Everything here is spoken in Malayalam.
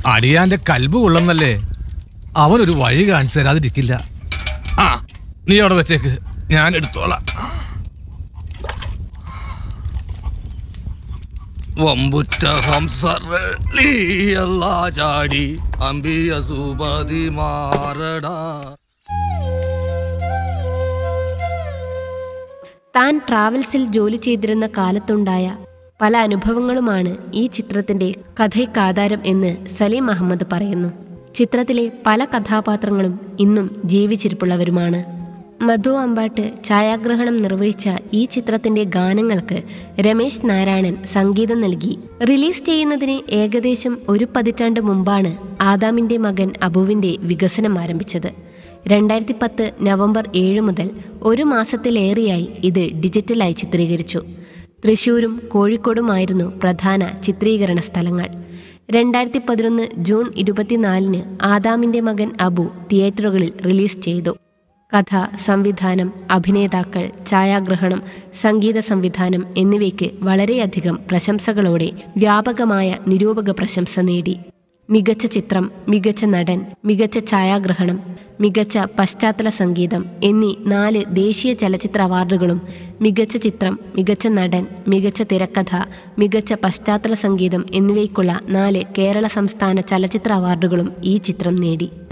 അടിയാന്റെ കൽബ് കൊള്ളുന്നല്ലേ അവനൊരു വഴി കാണിച്ചു തരാതിരിക്കില്ല ആ നീ അവിടെ വെച്ചേക്ക് ഞാൻ എടുത്തോളാം വമ്പുറ്റ ഹംസറ ചാടി അമ്പിയ സുപതി മാറടാ താൻ ട്രാവൽസിൽ ജോലി ചെയ്തിരുന്ന കാലത്തുണ്ടായ പല അനുഭവങ്ങളുമാണ് ഈ ചിത്രത്തിന്റെ കഥയ്ക്കാധാരം എന്ന് സലീം അഹമ്മദ് പറയുന്നു ചിത്രത്തിലെ പല കഥാപാത്രങ്ങളും ഇന്നും ജീവിച്ചിരിപ്പുള്ളവരുമാണ് മധു അമ്പാട്ട് ഛായാഗ്രഹണം നിർവഹിച്ച ഈ ചിത്രത്തിന്റെ ഗാനങ്ങൾക്ക് രമേശ് നാരായണൻ സംഗീതം നൽകി റിലീസ് ചെയ്യുന്നതിന് ഏകദേശം ഒരു പതിറ്റാണ്ട് മുമ്പാണ് ആദാമിന്റെ മകൻ അബുവിന്റെ വികസനം ആരംഭിച്ചത് രണ്ടായിരത്തി പത്ത് നവംബർ ഏഴ് മുതൽ ഒരു മാസത്തിലേറെയായി ഇത് ഡിജിറ്റലായി ചിത്രീകരിച്ചു തൃശൂരും കോഴിക്കോടുമായിരുന്നു പ്രധാന ചിത്രീകരണ സ്ഥലങ്ങൾ രണ്ടായിരത്തി പതിനൊന്ന് ജൂൺ ഇരുപത്തിനാലിന് ആദാമിന്റെ മകൻ അബു തിയേറ്ററുകളിൽ റിലീസ് ചെയ്തു കഥ സംവിധാനം അഭിനേതാക്കൾ ഛായാഗ്രഹണം സംഗീത സംവിധാനം എന്നിവയ്ക്ക് വളരെയധികം പ്രശംസകളോടെ വ്യാപകമായ നിരൂപക പ്രശംസ നേടി മികച്ച ചിത്രം മികച്ച നടൻ മികച്ച ഛായാഗ്രഹണം മികച്ച പശ്ചാത്തല സംഗീതം എന്നീ നാല് ദേശീയ ചലച്ചിത്ര അവാർഡുകളും മികച്ച ചിത്രം മികച്ച നടൻ മികച്ച തിരക്കഥ മികച്ച പശ്ചാത്തല സംഗീതം എന്നിവയ്ക്കുള്ള നാല് കേരള സംസ്ഥാന ചലച്ചിത്ര അവാർഡുകളും ഈ ചിത്രം നേടി